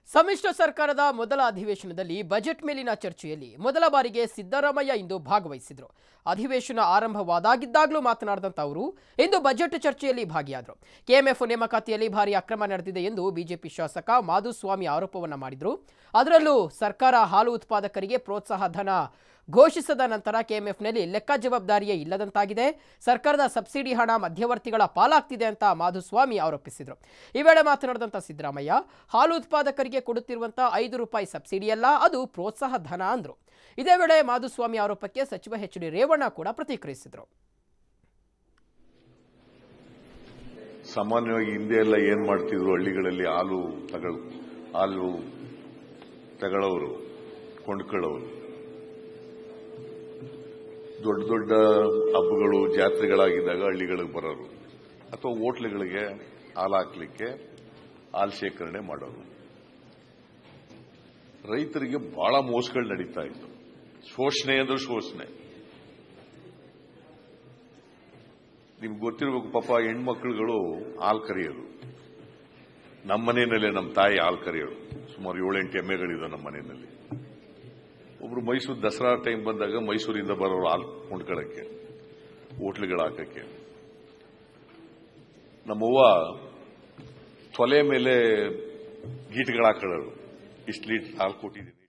ಸಮ್ಮಿಶ್ರ ಸರ್ಕಾರದ ಮೊದಲ ಅಧಿವೇಶನದಲ್ಲಿ ಬಜೆಟ್ ಮೇಲಿನ ಚರ್ಚೆಯಲ್ಲಿ ಮೊದಲ ಬಾರಿಗೆ ಸಿದ್ದರಾಮಯ್ಯ ಇಂದು ಭಾಗವಹಿಸಿದ್ರು ಅಧಿವೇಶನ ಆರಂಭವಾದಾಗಿದ್ದಾಗಲೂ ಮಾತನಾಡಿದಂಥ ಅವರು ಇಂದು ಬಜೆಟ್ ಚರ್ಚೆಯಲ್ಲಿ ಭಾಗಿಯಾದರು ಕೆಎಂಎಫ್ ನೇಮಕಾತಿಯಲ್ಲಿ ಭಾರಿ ಅಕ್ರಮ ನಡೆದಿದೆ ಎಂದು ಬಿಜೆಪಿ ಶಾಸಕ ಮಾಧುಸ್ವಾಮಿ ಆರೋಪವನ್ನ ಮಾಡಿದ್ರು ಅದರಲ್ಲೂ ಸರ್ಕಾರ ಹಾಲು ಉತ್ಪಾದಕರಿಗೆ ಪ್ರೋತ್ಸಾಹ ಧನ ಘೋಷಿಸದ ನಂತರ ಕೆಎಂಎಫ್ನಲ್ಲಿ ಲೆಕ್ಕ ಜವಾಬ್ದಾರಿಯೇ ಇಲ್ಲದಂತಾಗಿದೆ ಸರ್ಕಾರದ ಸಬ್ಸಿಡಿ ಹಣ ಮಧ್ಯವರ್ತಿಗಳ ಪಾಲಾಗ್ತಿದೆ ಅಂತ ಮಾಧುಸ್ವಾಮಿ ಆರೋಪಿಸಿದರು ಈ ವೇಳೆ ಮಾತನಾಡಿದಂಥ ಸಿದ್ದರಾಮಯ್ಯ ಹಾಲು ಉತ್ಪಾದಕರಿಗೆ ಕೊಡುತ್ತಿರುವಂಥ ಐದು ರೂಪಾಯಿ ಸಬ್ಸಿಡಿಯಲ್ಲ ಅದು ಪ್ರೋತ್ಸಾಹ ಧನ ಅಂದರು ಇದೇ ವೇಳೆ ಮಾಧುಸ್ವಾಮಿ ಆರೋಪಕ್ಕೆ ಸಚಿವ ಎಚ್ ಡಿ ರೇವಣ್ಣ ಕೂಡ ಪ್ರತಿಕ್ರಿಯಿಸಿದರು ಸಾಮಾನ್ಯವಾಗಿ ಹಿಂದೆ ಎಲ್ಲ ಏನ್ ಮಾಡ್ತಿದ್ರು ಹಳ್ಳಿಗಳಲ್ಲಿ ಹಾಲು ತಗೊಳ್ ಹಾಲು ತಗೊಳ್ಳೋರು ಕೊಂಡ್ಕೊಳ್ಳೋರು ದೊಡ್ಡ ದೊಡ್ಡ ಹಬ್ಬಗಳು ಜಾತ್ರೆಗಳಾಗಿದ್ದಾಗ ಹಳ್ಳಿಗಳಿಗೆ ಬರೋರು ಅಥವಾ ಹೋಟ್ಲುಗಳಿಗೆ ಹಾಲು ಹಾಕ್ಲಿಕ್ಕೆ ಹಾಲು ಶೇಖರಣೆ ಮಾಡೋರು ರೈತರಿಗೆ ಬಹಳ ಮೋಸಗಳು ನಡೀತಾ ಇತ್ತು ಶೋಷಣೆ ಅಂದ್ರೆ ಶೋಷಣೆ ನಿಮ್ಗೆ ಗೊತ್ತಿರಬೇಕು ಪಾಪ ಹೆಣ್ಮಕ್ಳುಗಳು ಹಾಲು ಕರೆಯೋರು ನಮ್ಮ ಮನೆಯಲ್ಲೇ ನಮ್ಮ ತಾಯಿ ಹಾಲು ಕರೆಯೋರು ಸುಮಾರು ಏಳೆಂಟು ಎಮ್ಮೆಗಳಿದೆ ನಮ್ಮ ಮನೆಯಲ್ಲಿ ಒಬ್ರು ಮೈಸೂರು ದಸರಾ ಟೈಮ್ ಬಂದಾಗ ಮೈಸೂರಿಂದ ಬರೋರು ಹಾಲು ಕೊಂಡ್ಕೊಳ್ಳಕ್ಕೆ ಹೋಟ್ಲುಗಳು ಹಾಕಕ್ಕೆ ನಮ್ಮವ್ವ ತೊಲೆ ಮೇಲೆ ಗೀಟ್ಗಳು ಹಾಕೊಳ್ಳೋರು ಇಷ್ಟು ಲೀಟರ್ ಹಾಲು ಕೊಟ್ಟಿದ್ದೀನಿ